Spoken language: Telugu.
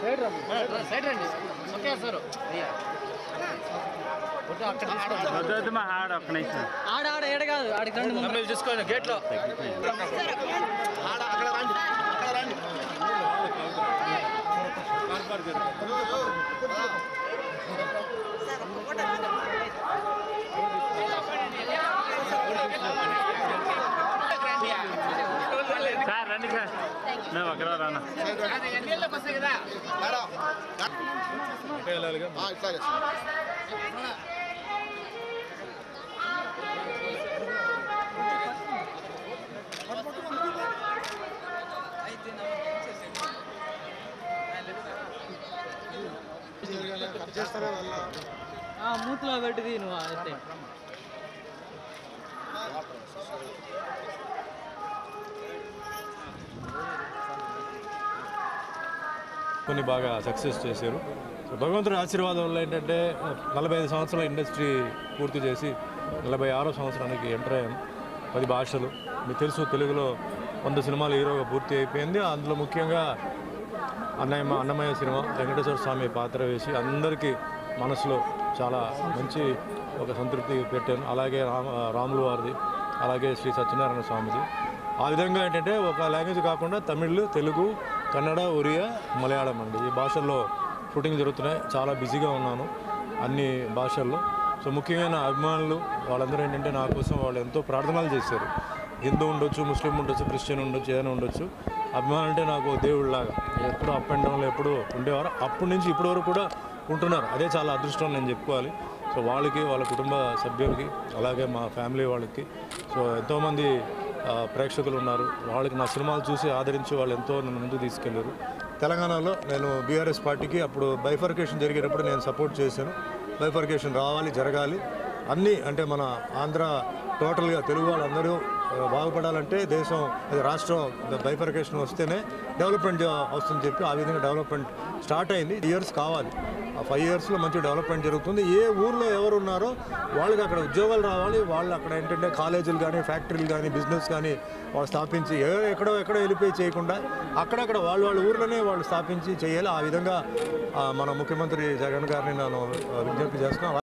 సైడ్ రండి ఓకే సార్ అక్కడ తీసుకోండి వద్దు వద్దు మా ఆడ ఒక్క నిమిషం ఆడ ఆడ ఏడ కాదు ఆడికి రండి ముందు చూసుకోండి గేట్లో సార్ రండి సార్ మేము అక్కడ రానా మూతిలో పెట్టిది నువ్వు అయితే కొన్ని బాగా సక్సెస్ చేశారు సో భగవంతుడి ఆశీర్వాదం వల్ల ఏంటంటే నలభై ఐదు సంవత్సరాల ఇండస్ట్రీ పూర్తి చేసి నలభై ఆరో సంవత్సరానికి ఎంటర్ అయ్యాను పది భాషలు మీకు తెలుసు తెలుగులో వంద సినిమాలు హీరోగా పూర్తి అయిపోయింది అందులో ముఖ్యంగా అన్నయ్య అన్నమయ్య సినిమా వెంకటేశ్వర స్వామి పాత్ర వేసి అందరికీ మనసులో చాలా మంచి ఒక సంతృప్తి పెట్టాను అలాగే రామ రాములు వారిది అలాగే శ్రీ సత్యనారాయణ స్వామిది ఆ విధంగా ఏంటంటే ఒక లాంగ్వేజ్ కాకుండా తమిళ్ తెలుగు కన్నడ ఒరియా మలయాళం అండి ఈ భాషల్లో షూటింగ్ జరుగుతున్నాయి చాలా బిజీగా ఉన్నాను అన్ని భాషల్లో సో ముఖ్యమైన అభిమానులు వాళ్ళందరూ ఏంటంటే నా కోసం వాళ్ళు ఎంతో ప్రార్థనలు చేశారు హిందూ ఉండొచ్చు ముస్లిం ఉండొచ్చు క్రిస్టియన్ ఉండొచ్చు ఏదైనా ఉండొచ్చు అభిమానులు అంటే నాకు దేవుళ్ళలాగా ఎప్పుడు అప్ అండ్ డౌన్లో ఎప్పుడు ఉండేవారు అప్పటి నుంచి ఇప్పటి వరకు కూడా ఉంటున్నారు అదే చాలా అదృష్టం నేను చెప్పుకోవాలి సో వాళ్ళకి వాళ్ళ కుటుంబ సభ్యులకి అలాగే మా ఫ్యామిలీ వాళ్ళకి సో ఎంతోమంది ఆ, ప్రేక్షకులు ఉన్నారు వాళ్ళకి నా సినిమాలు చూసి ఆదరించి వాళ్ళు ఎంతో నన్ను ముందుకు తీసుకెళ్లారు తెలంగాణలో నేను బీఆర్ఎస్ పార్టీకి అప్పుడు బైఫర్కేషన్ జరిగేటప్పుడు నేను సపోర్ట్ చేశాను బైఫర్కేషన్ రావాలి జరగాలి అన్నీ అంటే మన ఆంధ్ర టోటల్గా తెలుగు వాళ్ళందరూ ఆ, బాగుపడాలంటే దేశం అది రాష్ట్రం బైఫర్కేషన్ వస్తేనే డెవలప్మెంట్ వస్తుందని చెప్పి ఆ విధంగా డెవలప్మెంట్ స్టార్ట్ అయింది ఇయర్స్ కావాలి ఆ ఫైవ్ ఇయర్స్లో మంచి డెవలప్మెంట్ జరుగుతుంది ఏ ఊర్లో ఎవరు ఉన్నారో వాళ్ళకి అక్కడ ఉద్యోగాలు రావాలి వాళ్ళు అక్కడ ఏంటంటే కాలేజీలు కానీ ఫ్యాక్టరీలు కానీ బిజినెస్ కానీ వాళ్ళు స్థాపించి ఏ- ఎక్కడో ఎక్కడో వెళ్ళిపోయి చేయకుండా అక్కడక్కడ వాళ్ళ వాళ్ళ ఊర్లోనే వాళ్ళు స్థాపించి చేయాలి ఆ విధంగా ఆ, మన ముఖ్యమంత్రి జగన్ గారిని నేను ఆ, విజ్ఞప్తి చేస్తున్నాను